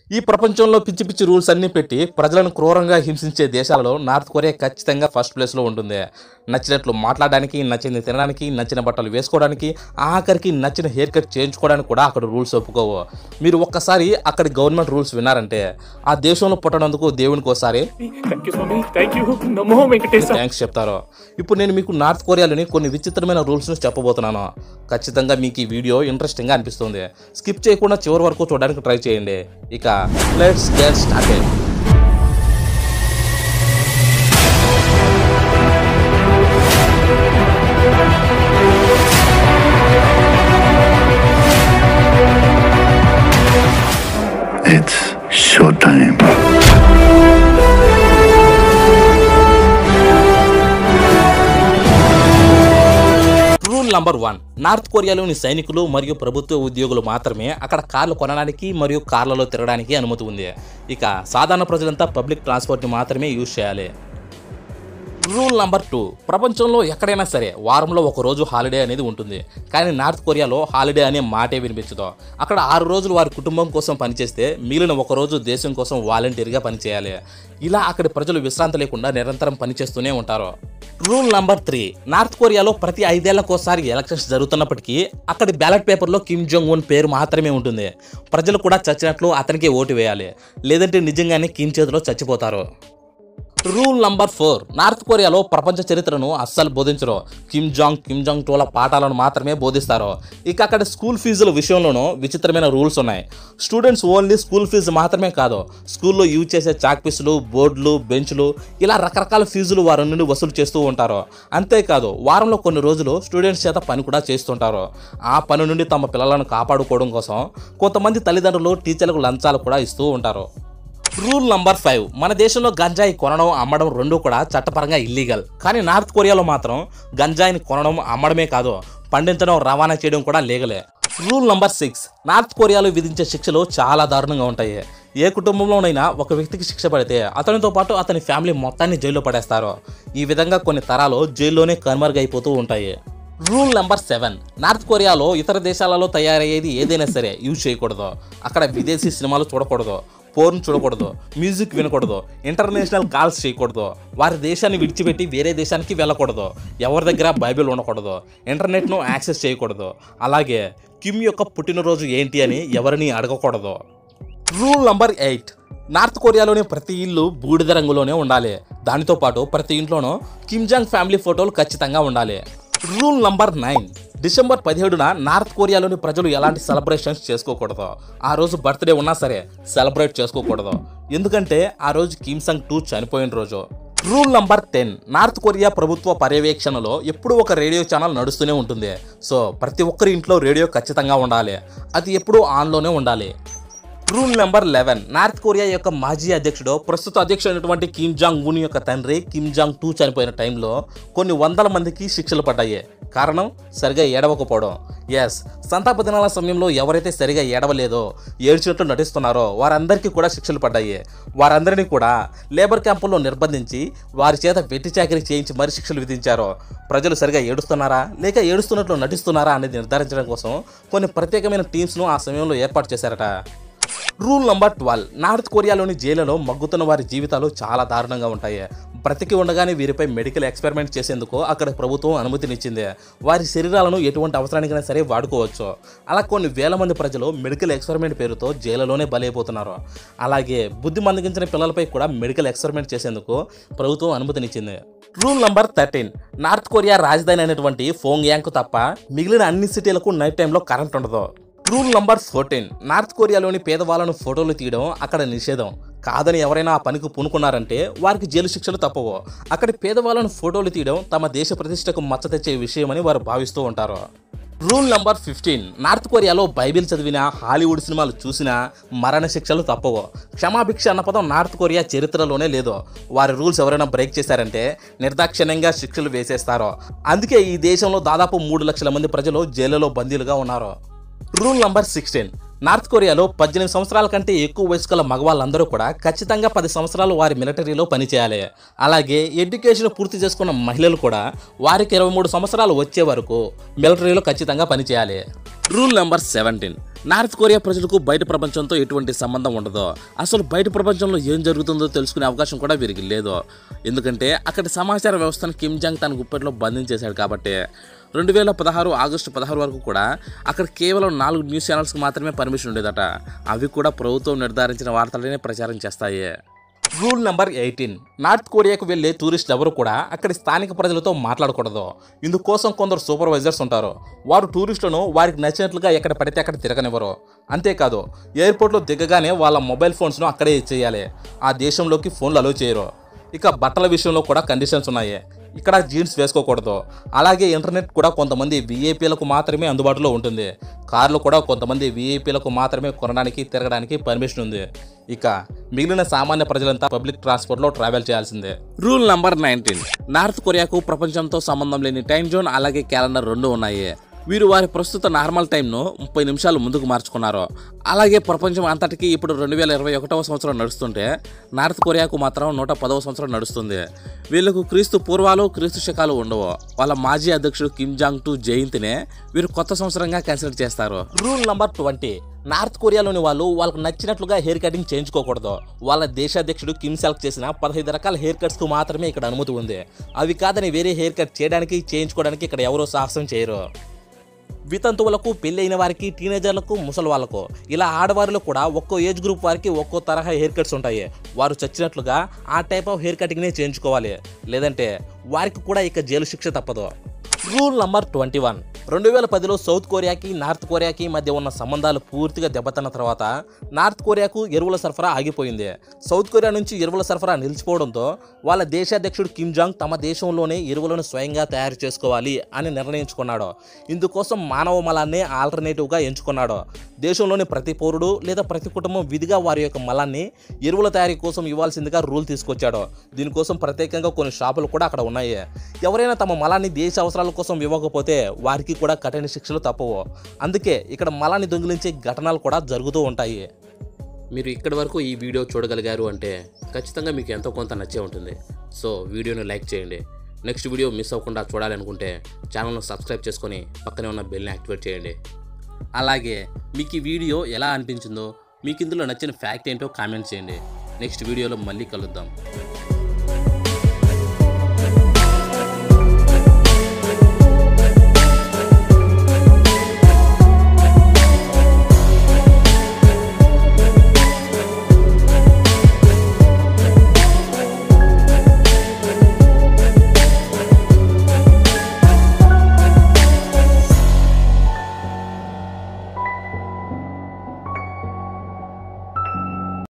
ఈ ప్రపంచంలో పిచ్చి పిచ్చి రూల్స్ అన్ని పెట్టి ప్రజలను క్రూరంగా హింసించే దేశాలలో నార్త్ కొరియా ఖచ్చితంగా ఫస్ట్ ప్లేస్లో ఉంటుంది నచ్చినట్లు మాట్లాడడానికి నచ్చింది తినడానికి నచ్చిన బట్టలు వేసుకోవడానికి ఆఖరికి నచ్చిన హెయిర్ కట్ చేయించుకోవడానికి కూడా అక్కడ రూల్స్ ఒప్పుకోవు మీరు ఒక్కసారి అక్కడి గవర్నమెంట్ రూల్స్ విన్నారంటే ఆ దేశంలో పుట్టనందుకు దేవునికి ఒకసారి థ్యాంక్ యూ స్వామి థ్యాంక్ యూ నమో వెంకటేశ థ్యాంక్స్ చెప్తారు ఇప్పుడు నేను మీకు నార్త్ కొరియాలోని కొన్ని విచిత్రమైన రూల్స్ను చెప్పబోతున్నాను ఖచ్చితంగా మీకు ఈ వీడియో ఇంట్రెస్టింగ్గా అనిపిస్తుంది స్కిప్ చేయకుండా చివరి వరకు చూడడానికి ట్రై చేయండి ఇక let's get started It's showtime. Rule number one north కొరియాలోని సైనికులు మరియు ప్రభుత్వ ఉద్యోగులు మాత్రమే అక్కడ కార్లు కొనడానికి మరియు కార్లలో తిరగడానికి అనుమతి ఉంది ఇక సాధారణ ప్రజలంతా పబ్లిక్ ట్రాన్స్పోర్ట్ని మాత్రమే యూజ్ చేయాలి రూల్ నంబర్ టూ ప్రపంచంలో ఎక్కడైనా సరే వారంలో ఒక రోజు హాలిడే అనేది ఉంటుంది కానీ నార్త్ కొరియాలో హాలిడే అనే మాటే వినిపించదు అక్కడ ఆరు రోజులు వారి కుటుంబం కోసం పనిచేస్తే మిగిలిన ఒక రోజు దేశం కోసం వాలంటీర్గా పనిచేయాలి ఇలా అక్కడి ప్రజలు విశ్రాంతి లేకుండా నిరంతరం పనిచేస్తూనే ఉంటారు రూల్ నంబర్ త్రీ నార్త్ కొరియాలో ప్రతి ఐదేళ్లకోసారి ఎలక్షన్స్ జరుగుతున్నప్పటికీ అక్కడి బ్యాలెట్ పేపర్లో కిమ్ జోంగ్ ఉన్ పేరు మాత్రమే ఉంటుంది ప్రజలు కూడా చచ్చినట్లు అతనికే ఓటు వేయాలి లేదంటే నిజంగానే కిమ్ చేతిలో చచ్చిపోతారు రూల్ నంబర్ ఫోర్ నార్త్ కొరియాలో ప్రపంచ చరిత్రను అస్సలు బోధించరు కిమ్ జాంగ్ కిమ్ జాంగ్ టోల పాఠాలను మాత్రమే బోధిస్తారు ఇక అక్కడ స్కూల్ ఫీజుల విషయంలోనూ విచిత్రమైన రూల్స్ ఉన్నాయి స్టూడెంట్స్ ఓన్లీ స్కూల్ ఫీజు మాత్రమే కాదు స్కూల్లో యూజ్ చేసే చాక్ పీసులు బోర్డులు బెంచ్లు ఇలా రకరకాల ఫీజులు వారి నుండి వసూలు చేస్తూ ఉంటారు అంతేకాదు వారంలో కొన్ని రోజులు స్టూడెంట్స్ చేత పని కూడా చేస్తుంటారు ఆ పని నుండి తమ పిల్లలను కాపాడుకోవడం కోసం కొంతమంది తల్లిదండ్రులు టీచర్లకు లంచాలు కూడా ఇస్తూ ఉంటారు రూల్ నంబర్ ఫైవ్ మన దేశంలో గంజాయి కొనడం అమ్మడం రెండు కూడా చట్టపరంగా ఇల్లీగల్ కానీ నార్త్ కొరియాలో మాత్రం గంజాయిని కొనడం అమ్మడమే కాదు పండించడం రవాణా చేయడం కూడా లీగలే రూల్ నంబర్ సిక్స్ నార్త్ కొరియాలో విధించే శిక్షలు చాలా దారుణంగా ఉంటాయి ఏ కుటుంబంలోనైనా ఒక వ్యక్తికి శిక్ష పడితే అతనితో పాటు అతని ఫ్యామిలీ మొత్తాన్ని జైల్లో పడేస్తారు ఈ విధంగా కొన్ని తరాలు జైల్లోనే కనుమరుగైపోతూ ఉంటాయి రూల్ నెంబర్ సెవెన్ నార్త్ కొరియాలో ఇతర దేశాలలో తయారయ్యేది ఏదైనా సరే యూజ్ చేయకూడదు అక్కడ విదేశీ సినిమాలు చూడకూడదు పోర్న్ చూడకూడదు మ్యూజిక్ వినకూడదు ఇంటర్నేషనల్ కాల్స్ చేయకూడదు వారి దేశాన్ని విడిచిపెట్టి వేరే దేశానికి వెళ్ళకూడదు ఎవరి దగ్గర బైబిల్ ఉండకూడదు ఇంటర్నెట్ను యాక్సెస్ చేయకూడదు అలాగే కిమ్ యొక్క పుట్టినరోజు ఏంటి అని ఎవరిని అడగకూడదు రూల్ నంబర్ ఎయిట్ నార్త్ కొరియాలోని ప్రతి ఇల్లు బూడిద రంగులోనే ఉండాలి దానితో పాటు ప్రతి ఇంట్లోనూ కిమ్ జాంగ్ ఫ్యామిలీ ఫోటోలు ఖచ్చితంగా ఉండాలి రూల్ నంబర్ నైన్ డిసెంబర్ పదిహేడున నార్త్ కొరియాలోని ప్రజలు ఎలాంటి సెలబ్రేషన్స్ చేసుకోకూడదు ఆ రోజు బర్త్డే ఉన్నా సరే సెలబ్రేట్ చేసుకోకూడదు ఎందుకంటే ఆ రోజు కిమ్ సంగ్ టూ చనిపోయిన రోజు rule number ten north Korea ప్రభుత్వ పర్యవేక్షణలో ఎప్పుడూ ఒక రేడియో ఛానల్ నడుస్తూనే ఉంటుంది సో ప్రతి ఒక్కరి ఇంట్లో రేడియో ఖచ్చితంగా ఉండాలి అది ఎప్పుడూ ఆన్లోనే ఉండాలి rule number eleven north Korea యొక్క మాజీ అధ్యక్షుడు ప్రస్తుత అధ్యక్షుడైనటువంటి కిమ్ జాంగ్ ఉన్ యొక్క తండ్రి కిమ్ జాంగ్ టూ చనిపోయిన టైంలో కొన్ని వందల మందికి శిక్షలు పడ్డాయి కారణం సరిగా ఏడవకపోవడం ఎస్ సంతాప దినాల సమయంలో ఎవరైతే సరిగా ఏడవలేదో ఏడ్చినట్లు నటిస్తున్నారో వారందరికీ కూడా శిక్షలు పడ్డాయి వారందరినీ కూడా లేబర్ క్యాంపుల్లో నిర్బంధించి వారి చేత వెట్టి చాకరీ చేయించి మరి శిక్షలు విధించారు ప్రజలు సరిగా ఏడుస్తున్నారా లేక ఏడుస్తున్నట్లు నటిస్తున్నారా అనేది నిర్ధారించడం కోసం కొన్ని ప్రత్యేకమైన టీమ్స్ను ఆ సమయంలో ఏర్పాటు చేశారట రూల్ నంబర్ ట్వెల్వ్ నార్త్ కొరియాలోని జైలులో మగ్గుతున్న వారి జీవితాలు చాలా దారుణంగా ఉంటాయి బ్రతికి ఉండగానే వీరిపై మెడికల్ ఎక్స్పెరిమెంట్ చేసేందుకు అక్కడ ప్రభుత్వం అనుమతినిచ్చింది వారి శరీరాలను ఎటువంటి అవసరానికైనా సరే వాడుకోవచ్చు అలా కొన్ని వేల మంది ప్రజలు మెడికల్ ఎక్స్పెరిమెంట్ పేరుతో జైలులోనే బలైపోతున్నారు అలాగే బుద్ధి మందగించిన పిల్లలపై కూడా మెడికల్ ఎక్స్పెరిమెంట్ చేసేందుకు ప్రభుత్వం అనుమతినిచ్చింది rule number thirteen north Korea రాజధాని అయినటువంటి ఫోంగ్ యాంక్ తప్ప మిగిలిన అన్ని సిటీలకు నైట్ టైంలో కరెంట్ ఉండదు రూల్ నంబర్ ఫోర్టీన్ నార్త్ కొరియాలోని పేదవాళ్ళను ఫోటోలు తీయడం అక్కడ నిషేధం కాదని ఎవరైనా ఆ పనికి పూనుకున్నారంటే వారికి జైలు శిక్షలు తప్పవు అక్కడి పేదవాళ్ళను ఫోటోలు తీయడం తమ దేశ ప్రతిష్టకు మచ్చ తెచ్చే విషయమని వారు భావిస్తూ ఉంటారు రూల్ నంబర్ ఫిఫ్టీన్ నార్త్ కొరియాలో బైబిల్ చదివిన హాలీవుడ్ సినిమాలు చూసినా మరణ శిక్షలు తప్పవు క్షమాభిక్ష అన్న పదం నార్త్ కొరియా చరిత్రలోనే లేదు వారి రూల్స్ ఎవరైనా బ్రేక్ చేశారంటే నిర్దాక్షిణ్యంగా శిక్షలు వేసేస్తారు అందుకే ఈ దేశంలో దాదాపు మూడు లక్షల మంది ప్రజలు జైలులో బందీలుగా ఉన్నారు రూల్ నంబర్ సిక్స్టీన్ నార్త్ కొరియాలో పద్దెనిమిది సంవత్సరాల కంటే ఎక్కువ వయసు గల మగవాళ్ళందరూ కూడా ఖచ్చితంగా పది సంవత్సరాలు వారి మిలిటరీలో పనిచేయాలి అలాగే ఎడ్యుకేషన్ పూర్తి చేసుకున్న మహిళలు కూడా వారికి ఇరవై మూడు సంవత్సరాలు వచ్చే వరకు మిలిటరీలో ఖచ్చితంగా పనిచేయాలి rule number seventeen north Korea ప్రజలకు బయట ప్రపంచంతో ఎటువంటి సంబంధం ఉండదు అసలు బయట ప్రపంచంలో ఏం జరుగుతుందో తెలుసుకునే అవకాశం కూడా వీరికి లేదు ఎందుకంటే అక్కడి సమాచార వ్యవస్థను కిమ్ జాంగ్ తన గుప్పెట్లో బంధించేశాడు కాబట్టి రెండు వేల పదహారు ఆగస్టు పదహారు వరకు కూడా అక్కడ కేవలం నాలుగు న్యూస్ ఛానల్స్కి మాత్రమే పర్మిషన్ ఉండేదట అవి కూడా ప్రభుత్వం నిర్ధారించిన వార్తలనే ప్రచారం చేస్తాయి రూల్ నెంబర్ ఎయిటీన్ నార్త్ కొరియాకు వెళ్ళే టూరిస్ట్ ఎవరు కూడా అక్కడి స్థానిక ప్రజలతో మాట్లాడకూడదు ఇందుకోసం కొందరు సూపర్వైజర్స్ ఉంటారు వారు టూరిస్టులను వారికి నచ్చినట్లుగా ఎక్కడ పడితే అక్కడ తిరగనివ్వరు అంతేకాదు ఎయిర్పోర్ట్లో దిగగానే వాళ్ళ మొబైల్ ఫోన్స్ను అక్కడే ఇచ్చేయాలి ఆ దేశంలోకి ఫోన్లు అలో చేయరు ఇక బట్టల విషయంలో కూడా కండిషన్స్ ఉన్నాయి ఇక్కడ జీన్స్ వేసుకోకూడదు అలాగే ఇంటర్నెట్ కూడా కొంతమంది విఐపీలకు మాత్రమే అందుబాటులో ఉంటుంది కార్లు కూడా కొంతమంది విఐపీలకు మాత్రమే కొనడానికి తిరగడానికి పర్మిషన్ ఉంది ఇక మిగిలిన సామాన్య ప్రజలంతా పబ్లిక్ ట్రాన్స్పోర్ట్లో ట్రావెల్ చేయాల్సిందే రూల్ నంబర్ నైన్టీన్ నార్త్ కొరియాకు ప్రపంచంతో సంబంధం లేని టైం జోన్ అలాగే క్యాలెండర్ రెండు ఉన్నాయి వీరు వారి ప్రస్తుత నార్మల్ టైంను ముప్పై నిమిషాలు ముందుకు మార్చుకున్నారు అలాగే ప్రపంచం అంతటికీ ఇప్పుడు రెండు వేల ఇరవై ఒకటవ సంవత్సరం నడుస్తుంటే నార్త్ కొరియాకు మాత్రం నూట పదవ సంవత్సరం నడుస్తుంది వీళ్ళకు క్రీస్తు పూర్వాలు క్రీస్తు శకాలు ఉండవు వాళ్ళ మాజీ అధ్యక్షుడు కిమ్ జాంగ్ టు జయంతినే వీరు కొత్త సంవత్సరంగా కన్సిడర్ చేస్తారు రూల్ నంబర్ ట్వంటీ నార్త్ కొరియాలోని వాళ్ళు వాళ్ళకు నచ్చినట్లుగా హెయిర్ కటింగ్ చేయించుకోకూడదు వాళ్ళ దేశాధ్యక్షుడు కిమ్ సెలెక్ట్ చేసిన పదహైదు రకాల హెయిర్ కట్స్కు మాత్రమే ఇక్కడ అనుమతి ఉంది అవి కాదని వేరే హెయిర్ కట్ చేయడానికి చేయించుకోవడానికి ఇక్కడ ఎవరో సాహసం చేయరు వితంతువులకు పెళ్ళైన వారికి టీనేజర్లకు ముసలి వాళ్ళకు ఇలా ఆడవారిలో కూడా ఒక్కో ఏజ్ గ్రూప్ వారికి ఒక్కో తరహా హెయిర్ కట్స్ ఉంటాయి వారు చచ్చినట్లుగా ఆ టైప్ ఆఫ్ హెయిర్ కటింగ్నే చేయించుకోవాలి లేదంటే వారికి కూడా ఇక జైలు శిక్ష తప్పదు రూల్ నంబర్ ట్వంటీ వన్ రెండు వేల పదిలో సౌత్ కొరియాకి నార్త్ కొరియాకి మధ్య ఉన్న సంబంధాలు పూర్తిగా దెబ్బతిన్న తర్వాత నార్త్ కొరియాకు ఎరువుల సరఫరా ఆగిపోయింది సౌత్ కొరియా నుంచి ఎరువుల సరఫరా నిలిచిపోవడంతో వాళ్ళ దేశాధ్యక్షుడు కిమ్ జాంగ్ తమ దేశంలోనే ఎరువులను స్వయంగా తయారు చేసుకోవాలి అని నిర్ణయించుకున్నాడు ఇందుకోసం మానవ మలాన్ని ఆల్టర్నేటివ్గా ఎంచుకున్నాడు దేశంలోని ప్రతి పౌరుడు లేదా ప్రతి కుటుంబం విధిగా వారి యొక్క మలాన్ని ఎరువుల తయారీ కోసం ఇవ్వాల్సిందిగా రూల్ తీసుకొచ్చాడు దీనికోసం ప్రత్యేకంగా కొన్ని షాపులు కూడా అక్కడ ఉన్నాయి ఎవరైనా తమ మలాన్ని దేశ అవసరాల కోసం ఇవ్వకపోతే వారికి కూడా కఠిన శిక్షలు తప్పవు అందుకే ఇక్కడ మలాన్ని దొంగిలించే ఘటనలు కూడా జరుగుతూ ఉంటాయి మీరు ఇక్కడి వరకు ఈ వీడియో చూడగలిగారు అంటే ఖచ్చితంగా మీకు ఎంతో కొంత నచ్చే ఉంటుంది సో వీడియోని లైక్ చేయండి నెక్స్ట్ వీడియో మిస్ అవ్వకుండా చూడాలనుకుంటే ఛానల్ను సబ్స్క్రైబ్ చేసుకొని పక్కనే ఉన్న బెల్ని యాక్టివేట్ చేయండి అలాగే మీకు ఈ వీడియో ఎలా అనిపించిందో మీకు ఇందులో నచ్చిన ఫ్యాక్ట్ ఏంటో కామెంట్ చేయండి నెక్స్ట్ వీడియోలో మళ్ళీ కలుద్దాం